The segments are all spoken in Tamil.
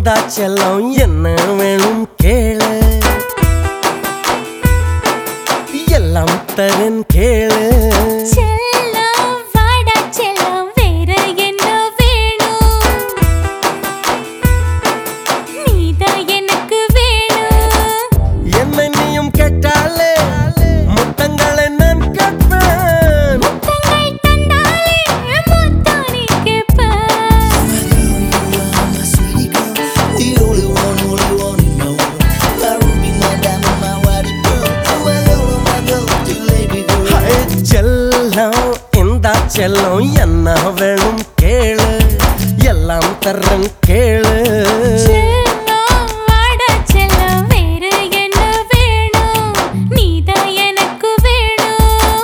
எந்தா செல்லம் என்ன வேணும் கேளு எல்லாம் தரன் கேளு செல்லம் வாடா செல்லம் வேற என்ன வேணும் நீதான் எனக்கு வேணும் என்ன நீயும் கேட்டாலே முத்தங்களை நான் கேட்பேன் முத்தங்கள் தந்தாலே முத்தானே கேட்பேன் my sweetie girl, the only one, only one you know. My ruby, my diamond, my whitey pearl, my girl, my girl, the lady girl. Hi, செல்லம் எந்தா செல்லம் என்ன வேணும் கேளு எல்லாம் தரன் கேளு செல்லம் வாடா செல்லம் வேற என்ன வேணும் நீதான் எனக்கு வேணும்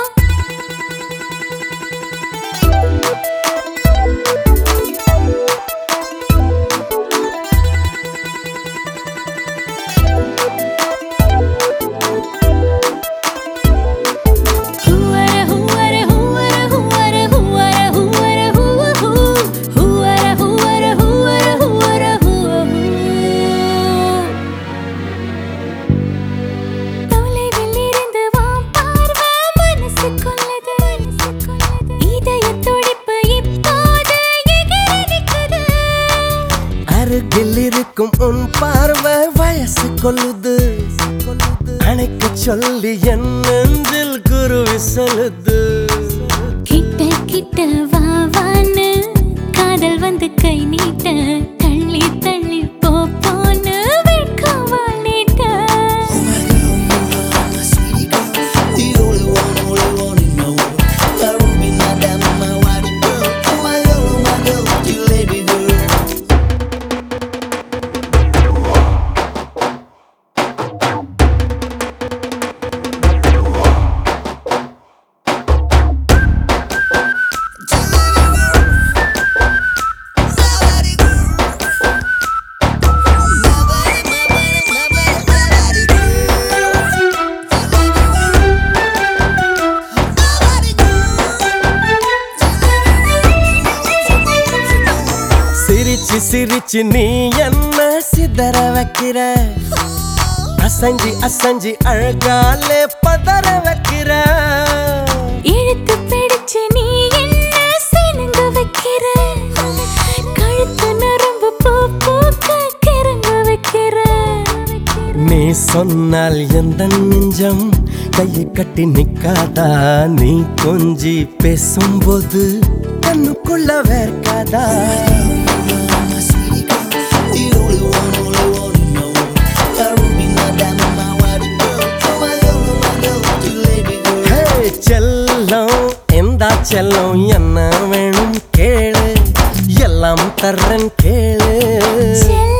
ஹூவர ஹூவர ஹூவர ஹூவர ஹூவர ஹூவர ஹூவ ஹூ ஹூவர ஹூவர ஹூவர ஹூவர ஹூவ ஹூ தொலைவில் இருந்து வான் பார்வை மனசு கொள்ளது இதய துடிப்பு இப்போது எகிரி நிக்குது அருகில் இருக்கும் உன் பார்வை வயசு கொள்ளுது அணைக்க சொல்லி என் நெஞ்சில் குருவி சொல்லுது கிட்ட கிட்ட வா வான்னு காதல் வந்து கை நீட்ட தள்ளி தள்ளி போ போன்னு வெட்கவால் நீட்ட My sweetie girl, the only one, only one you know. My ruby, my diamond, my whitey pearl, my girl, my girl, the lady girl. சிரிச்சு சிரிச்சு நீ என்ன சிதற வைக்கிற அசஞ்சி அசஞ்சி அழகாலே பதற வைக்கிற இழுத்து பிடிச்சு நீ என்ன சினுங்க வைக்கிற கழுத்து நரம்பு பூ பூக்க கிறங்க வைக்கிற நீ சொன்னால் எந்த நெஞ்சம் கையை கட்டி நிக்காதா நீ கொஞ்சி பேசும்போது கண்ணுக்குள்ள வேர்க்காதா My sweetie girl, the only one, only one you know. My ruby, my diamond, my whitey pearl, my girl, my girl, the lady girl. ஹே, செல்லம் எந்தா செல்லம் என்ன வேணும் கேளு எல்லாம் தர்றன் கேளு செல்ல